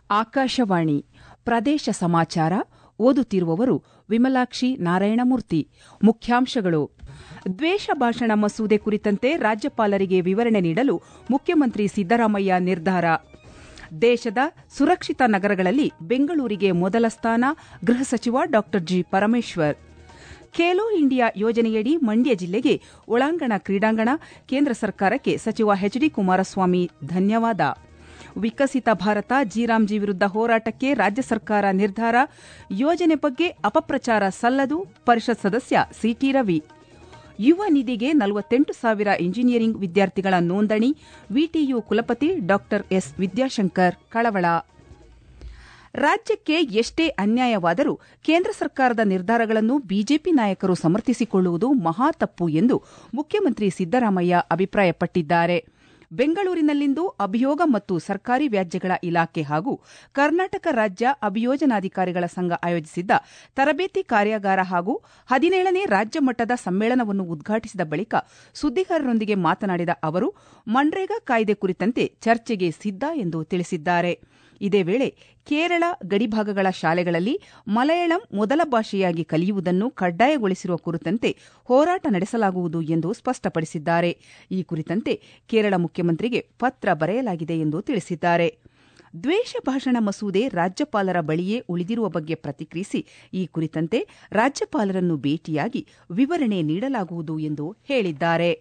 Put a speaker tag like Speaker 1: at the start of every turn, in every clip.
Speaker 1: ಆಕಾಶವಾಣಿ ಪ್ರದೇಶ ಸಮಾಚಾರ ಓದುತ್ತಿರುವವರು ವಿಮಲಾಕ್ಷಿ ನಾರಾಯಣಮೂರ್ತಿ ಮುಖ್ಯಾಂಶಗಳು ದ್ವೇಷ ಭಾಷಣ ಮಸೂದೆ ಕುರಿತಂತೆ ರಾಜ್ಯಪಾಲರಿಗೆ ವಿವರಣೆ ನೀಡಲು ಮುಖ್ಯಮಂತ್ರಿ ಸಿದ್ದರಾಮಯ್ಯ ನಿರ್ಧಾರ ದೇಶದ ಸುರಕ್ಷಿತ ನಗರಗಳಲ್ಲಿ ಬೆಂಗಳೂರಿಗೆ ಮೊದಲ ಸ್ಥಾನ ಗೃಹ ಸಚಿವ ಡಾ ಜಿ ಪರಮೇಶ್ವರ್ ಖೇಲೋ ಇಂಡಿಯಾ ಯೋಜನೆಯಡಿ ಮಂಡ್ಯ ಜಿಲ್ಲೆಗೆ ಒಳಾಂಗಣ ಕ್ರೀಡಾಂಗಣ ಕೇಂದ್ರ ಸರ್ಕಾರಕ್ಕೆ ಸಚಿವ ಎಚ್ ಡಿ ಕುಮಾರಸ್ವಾಮಿ ಧನ್ಯವಾದ ವಿಕಸಿತ ಭಾರತ ಜಿರಾಮ್ಜಿ ವಿರುದ್ದ ಹೋರಾಟಕ್ಕೆ ರಾಜ್ಯ ಸರ್ಕಾರ ನಿರ್ಧಾರ ಯೋಜನೆ ಬಗ್ಗೆ ಅಪಪ್ರಚಾರ ಸಲ್ಲದು ಪರಿಷತ್ ಸದಸ್ಯ ಸಿಟಿ ರವಿ ಯುವ ನಿಧಿಗೆ ನಲವತ್ತೆಂಟು ಸಾವಿರ ಇಂಜಿನಿಯರಿಂಗ್ ವಿದ್ಯಾರ್ಥಿಗಳ ನೋಂದಣಿ ವಿಟಿಯು ಕುಲಪತಿ ಡಾ ಎಸ್ ವಿದ್ಯಾಶಂಕರ್ ಕಳವಳ ರಾಜ್ಯಕ್ಕೆ ಎಷ್ಟೇ ಅನ್ಯಾಯವಾದರೂ ಕೇಂದ್ರ ಸರ್ಕಾರದ ನಿರ್ಧಾರಗಳನ್ನು ಬಿಜೆಪಿ ನಾಯಕರು ಸಮರ್ಥಿಸಿಕೊಳ್ಳುವುದು ಮಹಾ ತಪ್ಪು ಎಂದು ಮುಖ್ಯಮಂತ್ರಿ ಸಿದ್ದರಾಮಯ್ಯ ಅಭಿಪ್ರಾಯಪಟ್ಟಿದ್ದಾರೆ ಬೆಂಗಳೂರಿನಲ್ಲಿಂದು ಅಭಿಯೋಗ ಮತ್ತು ಸರ್ಕಾರಿ ವ್ಯಾಜ್ಯಗಳ ಇಲಾಖೆ ಹಾಗೂ ಕರ್ನಾಟಕ ರಾಜ್ಯ ಅಭಿಯೋಜನಾಧಿಕಾರಿಗಳ ಸಂಘ ಆಯೋಜಿಸಿದ್ದ ತರಬೇತಿ ಕಾರ್ಯಾಗಾರ ಹಾಗೂ ಹದಿನೇಳನೇ ರಾಜ್ಯ ಮಟ್ಟದ ಸಮ್ಮೇಳನವನ್ನು ಉದ್ಘಾಟಿಸಿದ ಬಳಿಕ ಸುದ್ದಿಗಾರರೊಂದಿಗೆ ಮಾತನಾಡಿದ ಅವರು ಮನ್ರೇಗಾ ಕಾಯ್ದೆ ಕುರಿತಂತೆ ಚರ್ಚೆಗೆ ಸಿದ್ದ ಎಂದು ತಿಳಿಸಿದ್ದಾರೆ ಇದೇ ವೇಳೆ ಕೇರಳ ಗಡಿಭಾಗಗಳ ಶಾಲೆಗಳಲ್ಲಿ ಮಲಯಾಳಂ ಮೊದಲ ಭಾಷೆಯಾಗಿ ಕಲಿಯುವುದನ್ನು ಕಡ್ಡಾಯಗೊಳಿಸಿರುವ ಕುರಿತಂತೆ ಹೋರಾಟ ನಡೆಸಲಾಗುವುದು ಎಂದು ಸ್ಪಷ್ಟಪಡಿಸಿದ್ದಾರೆ ಈ ಕುರಿತಂತೆ ಕೇರಳ ಮುಖ್ಯಮಂತ್ರಿಗೆ ಪತ್ರ ಬರೆಯಲಾಗಿದೆ ಎಂದು ತಿಳಿಸಿದ್ದಾರೆ ದ್ವೇಷ ಭಾಷಣ ಮಸೂದೆ ರಾಜ್ಯಪಾಲರ ಬಳಿಯೇ ಉಳಿದಿರುವ ಬಗ್ಗೆ ಪ್ರತಿಕ್ರಿಯಿಸಿ ಈ ಕುರಿತಂತೆ ರಾಜ್ಯಪಾಲರನ್ನು ಭೇಟಿಯಾಗಿ ವಿವರಣೆ ನೀಡಲಾಗುವುದು ಎಂದು ಹೇಳಿದ್ದಾರೆ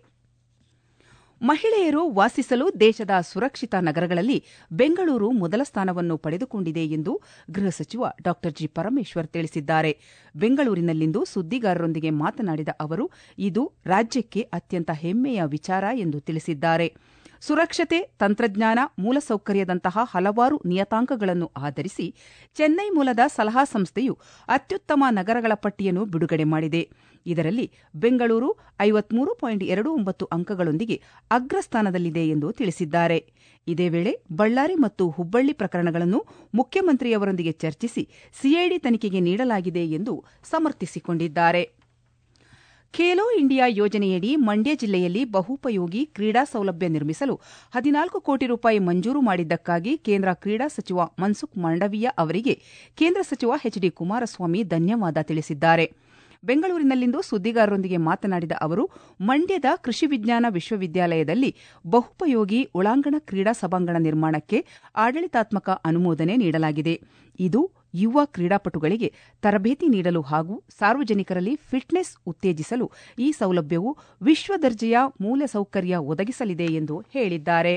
Speaker 1: ಮಹಿಳೆಯರು ವಾಸಿಸಲು ದೇಶದ ಸುರಕ್ಷಿತ ನಗರಗಳಲ್ಲಿ ಬೆಂಗಳೂರು ಮೊದಲ ಸ್ಥಾನವನ್ನು ಪಡೆದುಕೊಂಡಿದೆ ಎಂದು ಗೃಹ ಸಚಿವ ಡಾ ಜಿ ಪರಮೇಶ್ವರ್ ತಿಳಿಸಿದ್ದಾರೆ ಬೆಂಗಳೂರಿನಲ್ಲಿಂದು ಸುದ್ದಿಗಾರರೊಂದಿಗೆ ಮಾತನಾಡಿದ ಅವರು ಇದು ರಾಜ್ಯಕ್ಕೆ ಅತ್ಯಂತ ಹೆಮ್ಮೆಯ ವಿಚಾರ ಎಂದು ತಿಳಿಸಿದ್ದಾರೆ ಸುರಕ್ಷತೆ ತಂತ್ರಜ್ಞಾನ ಮೂಲಸೌಕರ್ಯದಂತಹ ಹಲವಾರು ನಿಯತಾಂಕಗಳನ್ನು ಆಧರಿಸಿ ಚೆನ್ನೈ ಮೂಲದ ಸಲಹಾ ಸಂಸ್ಥೆಯು ಅತ್ಯುತ್ತಮ ನಗರಗಳ ಪಟ್ಟಿಯನ್ನು ಬಿಡುಗಡೆ ಮಾಡಿದೆ ಇದರಲ್ಲಿ ಬೆಂಗಳೂರು ಐವತ್ಮೂರು ಪಾಯಿಂಟ್ ಎರಡು ಒಂಬತ್ತು ಅಂಕಗಳೊಂದಿಗೆ ಅಗ್ರಸ್ಥಾನದಲ್ಲಿದೆ ಎಂದು ತಿಳಿಸಿದ್ದಾರೆ ಇದೇ ವೇಳೆ ಬಳ್ಳಾರಿ ಮತ್ತು ಹುಬ್ಬಳ್ಳಿ ಪ್ರಕರಣಗಳನ್ನು ಮುಖ್ಯಮಂತ್ರಿಯವರೊಂದಿಗೆ ಚರ್ಚಿಸಿ ಸಿಐಡಿ ತನಿಖೆಗೆ ನೀಡಲಾಗಿದೆ ಎಂದು ಸಮರ್ಥಿಸಿಕೊಂಡಿದ್ದಾರೆ ಖೇಲೋ ಇಂಡಿಯಾ ಯೋಜನೆಯಡಿ ಮಂಡ್ಯ ಜಿಲ್ಲೆಯಲ್ಲಿ ಬಹುಪಯೋಗಿ ಕ್ರೀಡಾ ಸೌಲಭ್ಯ ನಿರ್ಮಿಸಲು ಹದಿನಾಲ್ಕು ಕೋಟಿ ರೂಪಾಯಿ ಮಂಜೂರು ಮಾಡಿದ್ದಕ್ಕಾಗಿ ಕೇಂದ್ರ ಕ್ರೀಡಾ ಸಚಿವ ಮನ್ಸುಖ್ ಮಾಂಡವೀಯ ಅವರಿಗೆ ಕೇಂದ್ರ ಸಚಿವ ಎಚ್ ಡಿ ಕುಮಾರಸ್ವಾಮಿ ಧನ್ಯವಾದ ತಿಳಿಸಿದ್ದಾರೆ ಬೆಂಗಳೂರಿನಲ್ಲಿಂದು ಸುದ್ದಿಗಾರರೊಂದಿಗೆ ಮಾತನಾಡಿದ ಅವರು ಮಂಡ್ಯದ ಕೃಷಿ ವಿಜ್ಞಾನ ವಿಶ್ವವಿದ್ಯಾಲಯದಲ್ಲಿ ಬಹುಪಯೋಗಿ ಒಳಾಂಗಣ ಕ್ರೀಡಾ ಸಭಾಂಗಣ ನಿರ್ಮಾಣಕ್ಕೆ ಆಡಳಿತಾತ್ಮಕ ಅನುಮೋದನೆ ನೀಡಲಾಗಿದೆ ಇದು ಯುವ ಕ್ರೀಡಾಪಟುಗಳಿಗೆ ತರಬೇತಿ ನೀಡಲು ಹಾಗೂ ಸಾರ್ವಜನಿಕರಲ್ಲಿ ಫಿಟ್ನೆಸ್ ಉತ್ತೇಜಿಸಲು ಈ ಸೌಲಭ್ಯವು ವಿಶ್ವದರ್ಜೆಯ ಮೂಲಸೌಕರ್ಯ ಒದಗಿಸಲಿದೆ ಎಂದು ಹೇಳಿದ್ದಾರೆ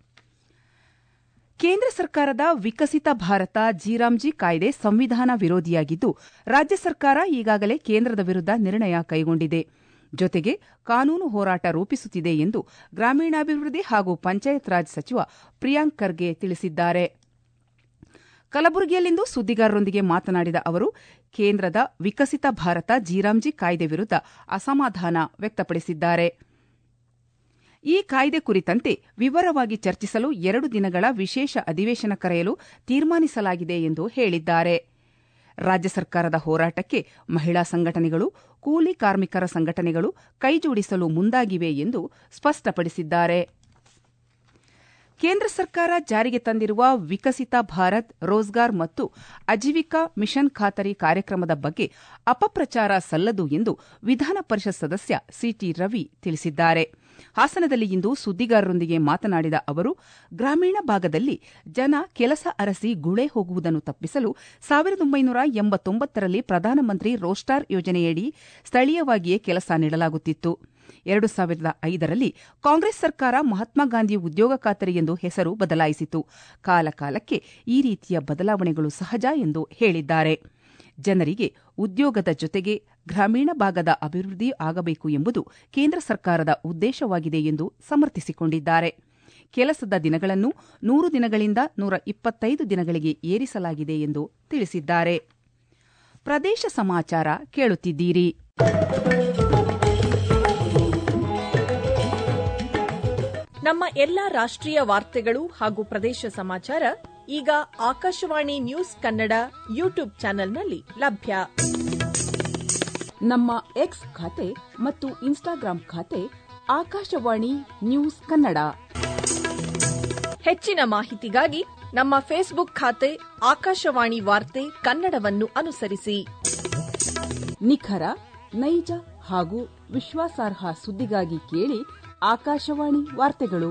Speaker 1: ಕೇಂದ್ರ ಸರ್ಕಾರದ ವಿಕಸಿತ ಭಾರತ ಜಿರಾಮ್ಜಿ ಕಾಯ್ದೆ ಸಂವಿಧಾನ ವಿರೋಧಿಯಾಗಿದ್ದು ರಾಜ್ಯ ಸರ್ಕಾರ ಈಗಾಗಲೇ ಕೇಂದ್ರದ ವಿರುದ್ದ ನಿರ್ಣಯ ಕೈಗೊಂಡಿದೆ ಜೊತೆಗೆ ಕಾನೂನು ಹೋರಾಟ ರೂಪಿಸುತ್ತಿದೆ ಎಂದು ಗ್ರಾಮೀಣಾಭಿವೃದ್ಧಿ ಹಾಗೂ ಪಂಚಾಯತ್ ರಾಜ್ ಸಚಿವ ಪ್ರಿಯಾಂಕ್ ಖರ್ಗೆ ತಿಳಿಸಿದ್ದಾರೆ ಕಲಬುರಗಿಯಲ್ಲಿಂದು ಸುದ್ದಿಗಾರರೊಂದಿಗೆ ಮಾತನಾಡಿದ ಅವರು ಕೇಂದ್ರದ ವಿಕಸಿತ ಭಾರತ ಜಿರಾಮ್ಜಿ ಕಾಯ್ದೆ ವಿರುದ್ದ ಅಸಮಾಧಾನ ವ್ಯಕ್ತಪಡಿಸಿದ್ದಾರೆ ಈ ಕಾಯ್ದೆ ಕುರಿತಂತೆ ವಿವರವಾಗಿ ಚರ್ಚಿಸಲು ಎರಡು ದಿನಗಳ ವಿಶೇಷ ಅಧಿವೇಶನ ಕರೆಯಲು ತೀರ್ಮಾನಿಸಲಾಗಿದೆ ಎಂದು ಹೇಳಿದ್ದಾರೆ ರಾಜ್ಯ ಸರ್ಕಾರದ ಹೋರಾಟಕ್ಕೆ ಮಹಿಳಾ ಸಂಘಟನೆಗಳು ಕೂಲಿ ಕಾರ್ಮಿಕರ ಸಂಘಟನೆಗಳು ಕೈಜೋಡಿಸಲು ಮುಂದಾಗಿವೆ ಎಂದು ಸ್ಪಷ್ಟಪಡಿಸಿದ್ದಾರೆ ಕೇಂದ್ರ ಸರ್ಕಾರ ಜಾರಿಗೆ ತಂದಿರುವ ವಿಕಸಿತ ಭಾರತ್ ರೋಜ್ಗಾರ್ ಮತ್ತು ಅಜೀವಿಕಾ ಮಿಷನ್ ಖಾತರಿ ಕಾರ್ಯಕ್ರಮದ ಬಗ್ಗೆ ಅಪಪ್ರಚಾರ ಸಲ್ಲದು ಎಂದು ವಿಧಾನ ಪರಿಷತ್ ಸದಸ್ಯ ಸಿಟಿ ರವಿ ತಿಳಿಸಿದ್ದಾರೆ ಹಾಸನದಲ್ಲಿ ಇಂದು ಸುದ್ದಿಗಾರರೊಂದಿಗೆ ಮಾತನಾಡಿದ ಅವರು ಗ್ರಾಮೀಣ ಭಾಗದಲ್ಲಿ ಜನ ಕೆಲಸ ಅರಸಿ ಗುಳೆ ಹೋಗುವುದನ್ನು ತಪ್ಪಿಸಲು ಸಾವಿರದ ಒಂಬೈನೂರ ಎಂಬತ್ತೊಂಬತ್ತರಲ್ಲಿ ಪ್ರಧಾನಮಂತ್ರಿ ರೋಸ್ಟಾರ್ ಯೋಜನೆಯಡಿ ಸ್ಥಳೀಯವಾಗಿಯೇ ಕೆಲಸ ನೀಡಲಾಗುತ್ತಿತ್ತು ಎರಡು ಸಾವಿರದ ಐದರಲ್ಲಿ ಕಾಂಗ್ರೆಸ್ ಸರ್ಕಾರ ಮಹಾತ್ಮ ಗಾಂಧಿ ಉದ್ಯೋಗ ಖಾತರಿ ಎಂದು ಹೆಸರು ಬದಲಾಯಿಸಿತು ಕಾಲಕಾಲಕ್ಕೆ ಈ ರೀತಿಯ ಬದಲಾವಣೆಗಳು ಸಹಜ ಎಂದು ಹೇಳಿದ್ದಾರೆ ಜನರಿಗೆ ಉದ್ಯೋಗದ ಜೊತೆಗೆ ಗ್ರಾಮೀಣ ಭಾಗದ ಅಭಿವೃದ್ಧಿ ಆಗಬೇಕು ಎಂಬುದು ಕೇಂದ್ರ ಸರ್ಕಾರದ ಉದ್ದೇಶವಾಗಿದೆ ಎಂದು ಸಮರ್ಥಿಸಿಕೊಂಡಿದ್ದಾರೆ ಕೆಲಸದ ದಿನಗಳನ್ನು ನೂರು ದಿನಗಳಿಂದ ನೂರ ಇಪ್ಪತ್ತೈದು ದಿನಗಳಿಗೆ ಏರಿಸಲಾಗಿದೆ ಎಂದು ತಿಳಿಸಿದ್ದಾರೆ ಪ್ರದೇಶ ಸಮಾಚಾರ ಕೇಳುತ್ತಿದ್ದೀರಿ
Speaker 2: ನಮ್ಮ ಎಲ್ಲ ರಾಷ್ಟ್ರೀಯ ವಾರ್ತೆಗಳು ಹಾಗೂ ಪ್ರದೇಶ ಸಮಾಚಾರ ಈಗ ಆಕಾಶವಾಣಿ ನ್ಯೂಸ್ ಕನ್ನಡ ಯೂಟ್ಯೂಬ್ ಚಾನೆಲ್ನಲ್ಲಿ ಲಭ್ಯ
Speaker 1: ನಮ್ಮ ಎಕ್ಸ್ ಖಾತೆ ಮತ್ತು ಇನ್ಸ್ಟಾಗ್ರಾಂ ಖಾತೆ ಆಕಾಶವಾಣಿ ನ್ಯೂಸ್ ಕನ್ನಡ
Speaker 2: ಹೆಚ್ಚಿನ ಮಾಹಿತಿಗಾಗಿ ನಮ್ಮ ಫೇಸ್ಬುಕ್ ಖಾತೆ ಆಕಾಶವಾಣಿ ವಾರ್ತೆ ಕನ್ನಡವನ್ನು ಅನುಸರಿಸಿ
Speaker 1: ನಿಖರ ನೈಜ ಹಾಗೂ ವಿಶ್ವಾಸಾರ್ಹ ಸುದ್ದಿಗಾಗಿ ಕೇಳಿ ಆಕಾಶವಾಣಿ ವಾರ್ತೆಗಳು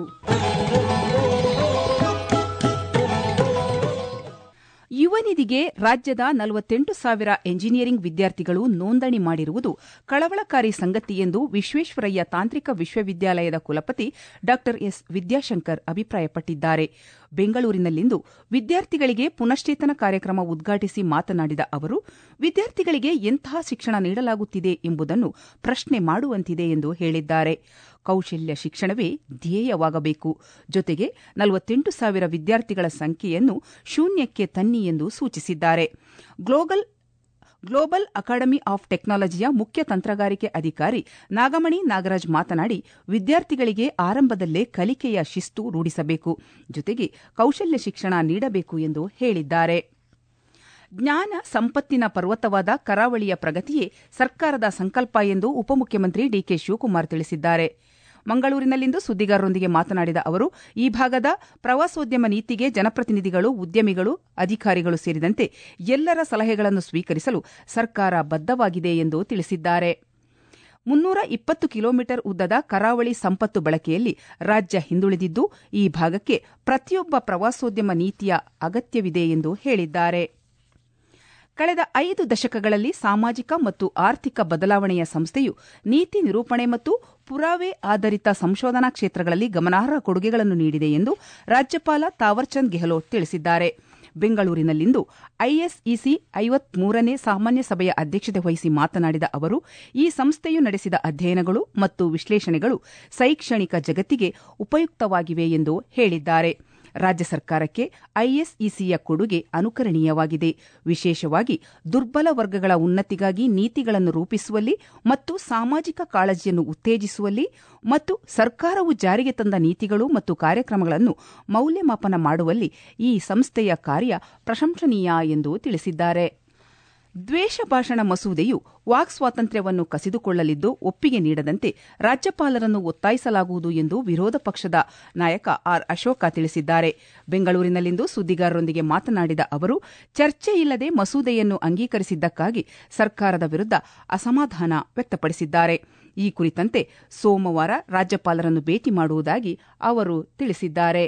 Speaker 1: ಯುವ ನಿಧಿಗೆ ರಾಜ್ಯದ ನಲವತ್ತೆಂಟು ಸಾವಿರ ಎಂಜಿನಿಯರಿಂಗ್ ವಿದ್ಯಾರ್ಥಿಗಳು ನೋಂದಣಿ ಮಾಡಿರುವುದು ಕಳವಳಕಾರಿ ಸಂಗತಿ ಎಂದು ವಿಶ್ವೇಶ್ವರಯ್ಯ ತಾಂತ್ರಿಕ ವಿಶ್ವವಿದ್ಯಾಲಯದ ಕುಲಪತಿ ಡಾ ಎಸ್ ವಿದ್ಯಾಶಂಕರ್ ಅಭಿಪ್ರಾಯಪಟ್ಟಿದ್ದಾರೆ ಬೆಂಗಳೂರಿನಲ್ಲಿಂದು ವಿದ್ಯಾರ್ಥಿಗಳಿಗೆ ಪುನಶ್ಚೇತನ ಕಾರ್ಯಕ್ರಮ ಉದ್ಘಾಟಿಸಿ ಮಾತನಾಡಿದ ಅವರು ವಿದ್ಯಾರ್ಥಿಗಳಿಗೆ ಎಂತಹ ಶಿಕ್ಷಣ ನೀಡಲಾಗುತ್ತಿದೆ ಎಂಬುದನ್ನು ಪ್ರಶ್ನೆ ಮಾಡುವಂತಿದೆ ಎಂದು ಹೇಳಿದ್ದಾರೆ ಕೌಶಲ್ಯ ಶಿಕ್ಷಣವೇ ಧ್ಯೇಯವಾಗಬೇಕು ಜೊತೆಗೆ ನಲವತ್ತೆಂಟು ಸಾವಿರ ವಿದ್ಯಾರ್ಥಿಗಳ ಸಂಖ್ಯೆಯನ್ನು ಶೂನ್ಯಕ್ಕೆ ತನ್ನಿ ಎಂದು ಸೂಚಿಸಿದ್ದಾರೆ ಗ್ಲೋಬಲ್ ಗ್ಲೋಬಲ್ ಅಕಾಡೆಮಿ ಆಫ್ ಟೆಕ್ನಾಲಜಿಯ ಮುಖ್ಯ ತಂತ್ರಗಾರಿಕೆ ಅಧಿಕಾರಿ ನಾಗಮಣಿ ನಾಗರಾಜ್ ಮಾತನಾಡಿ ವಿದ್ಯಾರ್ಥಿಗಳಿಗೆ ಆರಂಭದಲ್ಲೇ ಕಲಿಕೆಯ ಶಿಸ್ತು ರೂಢಿಸಬೇಕು ಜೊತೆಗೆ ಕೌಶಲ್ಯ ಶಿಕ್ಷಣ ನೀಡಬೇಕು ಎಂದು ಹೇಳಿದ್ದಾರೆ ಜ್ಞಾನ ಸಂಪತ್ತಿನ ಪರ್ವತವಾದ ಕರಾವಳಿಯ ಪ್ರಗತಿಯೇ ಸರ್ಕಾರದ ಸಂಕಲ್ಪ ಎಂದು ಉಪಮುಖ್ಯಮಂತ್ರಿ ಡಿಕೆ ಶಿವಕುಮಾರ್ ತಿಳಿಸಿದ್ದಾರೆ ಮಂಗಳೂರಿನಲ್ಲಿಂದು ಸುದ್ದಿಗಾರರೊಂದಿಗೆ ಮಾತನಾಡಿದ ಅವರು ಈ ಭಾಗದ ಪ್ರವಾಸೋದ್ಯಮ ನೀತಿಗೆ ಜನಪ್ರತಿನಿಧಿಗಳು ಉದ್ಯಮಿಗಳು ಅಧಿಕಾರಿಗಳು ಸೇರಿದಂತೆ ಎಲ್ಲರ ಸಲಹೆಗಳನ್ನು ಸ್ವೀಕರಿಸಲು ಸರ್ಕಾರ ಬದ್ದವಾಗಿದೆ ಎಂದು ತಿಳಿಸಿದ್ದಾರೆ ಮುನ್ನೂರ ಇಪ್ಪತ್ತು ಕಿಲೋಮೀಟರ್ ಉದ್ದದ ಕರಾವಳಿ ಸಂಪತ್ತು ಬಳಕೆಯಲ್ಲಿ ರಾಜ್ಯ ಹಿಂದುಳಿದಿದ್ದು ಈ ಭಾಗಕ್ಕೆ ಪ್ರತಿಯೊಬ್ಬ ಪ್ರವಾಸೋದ್ಯಮ ನೀತಿಯ ಅಗತ್ಯವಿದೆ ಎಂದು ಹೇಳಿದ್ದಾರೆ ಕಳೆದ ಐದು ದಶಕಗಳಲ್ಲಿ ಸಾಮಾಜಿಕ ಮತ್ತು ಆರ್ಥಿಕ ಬದಲಾವಣೆಯ ಸಂಸ್ಥೆಯು ನೀತಿ ನಿರೂಪಣೆ ಮತ್ತು ಪುರಾವೆ ಆಧಾರಿತ ಸಂಶೋಧನಾ ಕ್ಷೇತ್ರಗಳಲ್ಲಿ ಗಮನಾರ್ಹ ಕೊಡುಗೆಗಳನ್ನು ನೀಡಿದೆ ಎಂದು ರಾಜ್ಯಪಾಲ ತಾವರ್ಚಂದ್ ಗೆಹ್ಲೋಟ್ ತಿಳಿಸಿದ್ದಾರೆ ಬೆಂಗಳೂರಿನಲ್ಲಿಂದು ಐಎಸ್ಇಸಿ ಐವತ್ಮೂರನೇ ಸಾಮಾನ್ಯ ಸಭೆಯ ಅಧ್ಯಕ್ಷತೆ ವಹಿಸಿ ಮಾತನಾಡಿದ ಅವರು ಈ ಸಂಸ್ಥೆಯು ನಡೆಸಿದ ಅಧ್ಯಯನಗಳು ಮತ್ತು ವಿಶ್ಲೇಷಣೆಗಳು ಶೈಕ್ಷಣಿಕ ಜಗತ್ತಿಗೆ ಉಪಯುಕ್ತವಾಗಿವೆ ಎಂದು ಹೇಳಿದ್ದಾರೆ ರಾಜ್ಯ ಸರ್ಕಾರಕ್ಕೆ ಐಎಸ್ಇಸಿಯ ಕೊಡುಗೆ ಅನುಕರಣೀಯವಾಗಿದೆ ವಿಶೇಷವಾಗಿ ದುರ್ಬಲ ವರ್ಗಗಳ ಉನ್ನತಿಗಾಗಿ ನೀತಿಗಳನ್ನು ರೂಪಿಸುವಲ್ಲಿ ಮತ್ತು ಸಾಮಾಜಿಕ ಕಾಳಜಿಯನ್ನು ಉತ್ತೇಜಿಸುವಲ್ಲಿ ಮತ್ತು ಸರ್ಕಾರವು ಜಾರಿಗೆ ತಂದ ನೀತಿಗಳು ಮತ್ತು ಕಾರ್ಯಕ್ರಮಗಳನ್ನು ಮೌಲ್ಯಮಾಪನ ಮಾಡುವಲ್ಲಿ ಈ ಸಂಸ್ಥೆಯ ಕಾರ್ಯ ಪ್ರಶಂಸನೀಯ ಎಂದು ತಿಳಿಸಿದ್ದಾರೆ ದ್ವೇಷ ಭಾಷಣ ಮಸೂದೆಯು ವಾಕ್ ಸ್ವಾತಂತ್ರ್ಯವನ್ನು ಕಸಿದುಕೊಳ್ಳಲಿದ್ದು ಒಪ್ಪಿಗೆ ನೀಡದಂತೆ ರಾಜ್ಯಪಾಲರನ್ನು ಒತ್ತಾಯಿಸಲಾಗುವುದು ಎಂದು ವಿರೋಧ ಪಕ್ಷದ ನಾಯಕ ಆರ್ ಅಶೋಕ ತಿಳಿಸಿದ್ದಾರೆ ಬೆಂಗಳೂರಿನಲ್ಲಿಂದು ಸುದ್ದಿಗಾರರೊಂದಿಗೆ ಮಾತನಾಡಿದ ಅವರು ಚರ್ಚೆಯಿಲ್ಲದೆ ಮಸೂದೆಯನ್ನು ಅಂಗೀಕರಿಸಿದ್ದಕ್ಕಾಗಿ ಸರ್ಕಾರದ ವಿರುದ್ದ ಅಸಮಾಧಾನ ವ್ಯಕ್ತಪಡಿಸಿದ್ದಾರೆ ಈ ಕುರಿತಂತೆ ಸೋಮವಾರ ರಾಜ್ಯಪಾಲರನ್ನು ಭೇಟಿ ಮಾಡುವುದಾಗಿ ಅವರು ತಿಳಿಸಿದ್ದಾರೆ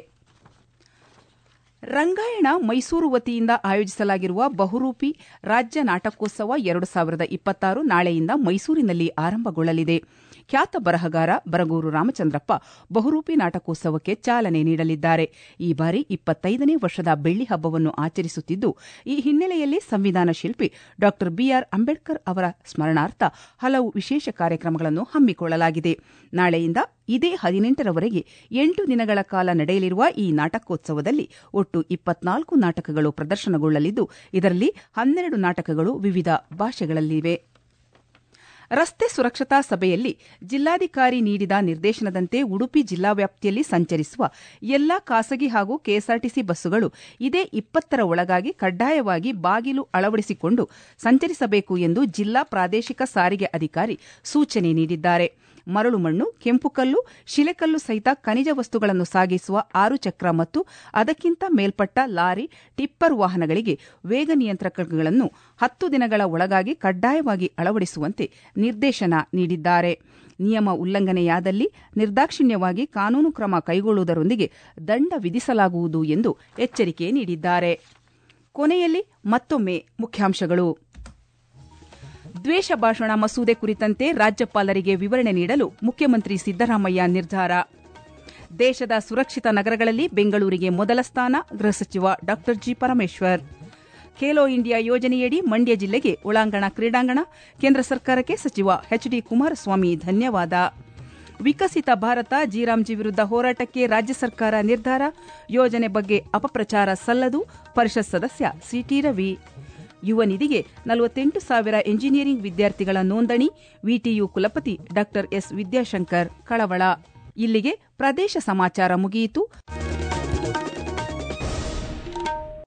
Speaker 1: ರಂಗಾಯಣ ಮೈಸೂರು ವತಿಯಿಂದ ಆಯೋಜಿಸಲಾಗಿರುವ ಬಹುರೂಪಿ ರಾಜ್ಯ ನಾಟಕೋತ್ಸವ ಎರಡು ಸಾವಿರದ ಇಪ್ಪತ್ತಾರು ನಾಳೆಯಿಂದ ಮೈಸೂರಿನಲ್ಲಿ ಆರಂಭಗೊಳ್ಳಲಿದೆ ಖ್ಯಾತ ಬರಹಗಾರ ಬರಗೂರು ರಾಮಚಂದ್ರಪ್ಪ ಬಹುರೂಪಿ ನಾಟಕೋತ್ಸವಕ್ಕೆ ಚಾಲನೆ ನೀಡಲಿದ್ದಾರೆ ಈ ಬಾರಿ ಇಪ್ಪತ್ತೈದನೇ ವರ್ಷದ ಬೆಳ್ಳಿ ಹಬ್ಬವನ್ನು ಆಚರಿಸುತ್ತಿದ್ದು ಈ ಹಿನ್ನೆಲೆಯಲ್ಲಿ ಸಂವಿಧಾನ ಶಿಲ್ಪಿ ಡಾ ಬಿಆರ್ ಅಂಬೇಡ್ಕರ್ ಅವರ ಸ್ಮರಣಾರ್ಥ ಹಲವು ವಿಶೇಷ ಕಾರ್ಯಕ್ರಮಗಳನ್ನು ಹಮ್ಮಿಕೊಳ್ಳಲಾಗಿದೆ ನಾಳೆಯಿಂದ ಇದೇ ಹದಿನೆಂಟರವರೆಗೆ ಎಂಟು ದಿನಗಳ ಕಾಲ ನಡೆಯಲಿರುವ ಈ ನಾಟಕೋತ್ಸವದಲ್ಲಿ ಒಟ್ಟು ಇಪ್ಪತ್ನಾಲ್ಕು ನಾಟಕಗಳು ಪ್ರದರ್ಶನಗೊಳ್ಳಲಿದ್ದು ಇದರಲ್ಲಿ ಹನ್ನೆರಡು ನಾಟಕಗಳು ವಿವಿಧ ಭಾಷೆಗಳಲ್ಲಿವೆ ರಸ್ತೆ ಸುರಕ್ಷತಾ ಸಭೆಯಲ್ಲಿ ಜಿಲ್ಲಾಧಿಕಾರಿ ನೀಡಿದ ನಿರ್ದೇಶನದಂತೆ ಉಡುಪಿ ಜಿಲ್ಲಾ ವ್ಯಾಪ್ತಿಯಲ್ಲಿ ಸಂಚರಿಸುವ ಎಲ್ಲಾ ಖಾಸಗಿ ಹಾಗೂ ಕೆಎಸ್ಆರ್ಟಿಸಿ ಬಸ್ಸುಗಳು ಇದೇ ಇಪ್ಪತ್ತರ ಒಳಗಾಗಿ ಕಡ್ಡಾಯವಾಗಿ ಬಾಗಿಲು ಅಳವಡಿಸಿಕೊಂಡು ಸಂಚರಿಸಬೇಕು ಎಂದು ಜಿಲ್ಲಾ ಪ್ರಾದೇಶಿಕ ಸಾರಿಗೆ ಅಧಿಕಾರಿ ಸೂಚನೆ ನೀಡಿದ್ದಾರೆ ಮರಳು ಮಣ್ಣು ಕೆಂಪುಕಲ್ಲು ಶಿಲೆಕಲ್ಲು ಸಹಿತ ಖನಿಜ ವಸ್ತುಗಳನ್ನು ಸಾಗಿಸುವ ಆರು ಚಕ್ರ ಮತ್ತು ಅದಕ್ಕಿಂತ ಮೇಲ್ಪಟ್ಟ ಲಾರಿ ಟಿಪ್ಪರ್ ವಾಹನಗಳಿಗೆ ವೇಗ ನಿಯಂತ್ರಕಗಳನ್ನು ಹತ್ತು ದಿನಗಳ ಒಳಗಾಗಿ ಕಡ್ಡಾಯವಾಗಿ ಅಳವಡಿಸುವಂತೆ ನಿರ್ದೇಶನ ನೀಡಿದ್ದಾರೆ ನಿಯಮ ಉಲ್ಲಂಘನೆಯಾದಲ್ಲಿ ನಿರ್ದಾಕ್ಷಿಣ್ಯವಾಗಿ ಕಾನೂನು ಕ್ರಮ ಕೈಗೊಳ್ಳುವುದರೊಂದಿಗೆ ದಂಡ ವಿಧಿಸಲಾಗುವುದು ಎಂದು ಎಚ್ಚರಿಕೆ ನೀಡಿದ್ದಾರೆ ಕೊನೆಯಲ್ಲಿ ಮತ್ತೊಮ್ಮೆ ಮುಖ್ಯಾಂಶಗಳು ದ್ವೇಷ ಭಾಷಣ ಮಸೂದೆ ಕುರಿತಂತೆ ರಾಜ್ಯಪಾಲರಿಗೆ ವಿವರಣೆ ನೀಡಲು ಮುಖ್ಯಮಂತ್ರಿ ಸಿದ್ದರಾಮಯ್ಯ ನಿರ್ಧಾರ ದೇಶದ ಸುರಕ್ಷಿತ ನಗರಗಳಲ್ಲಿ ಬೆಂಗಳೂರಿಗೆ ಮೊದಲ ಸ್ಥಾನ ಗೃಹ ಸಚಿವ ಡಾ ಜಿ ಪರಮೇಶ್ವರ್ ಖೇಲೋ ಇಂಡಿಯಾ ಯೋಜನೆಯಡಿ ಮಂಡ್ಯ ಜಿಲ್ಲೆಗೆ ಒಳಾಂಗಣ ಕ್ರೀಡಾಂಗಣ ಕೇಂದ್ರ ಸರ್ಕಾರಕ್ಕೆ ಸಚಿವ ಎಚ್ ಡಿ ಕುಮಾರಸ್ವಾಮಿ ಧನ್ಯವಾದ ವಿಕಸಿತ ಭಾರತ ಜಿರಾಮ್ಜಿ ವಿರುದ್ಧ ಹೋರಾಟಕ್ಕೆ ರಾಜ್ಯ ಸರ್ಕಾರ ನಿರ್ಧಾರ ಯೋಜನೆ ಬಗ್ಗೆ ಅಪಪ್ರಚಾರ ಸಲ್ಲದು ಪರಿಷತ್ ಸದಸ್ಯ ಸಿಟಿ ರವಿ ಯುವ ನಿಧಿಗೆ ನಲವತ್ತೆಂಟು ಸಾವಿರ ಎಂಜಿನಿಯರಿಂಗ್ ವಿದ್ಯಾರ್ಥಿಗಳ ನೋಂದಣಿ ವಿಟಿಯು ಕುಲಪತಿ ಡಾ ಎಸ್ ವಿದ್ಯಾಶಂಕರ್ ಕಳವಳ ಇಲ್ಲಿಗೆ ಪ್ರದೇಶ ಸಮಾಚಾರ ಮುಗಿಯಿತು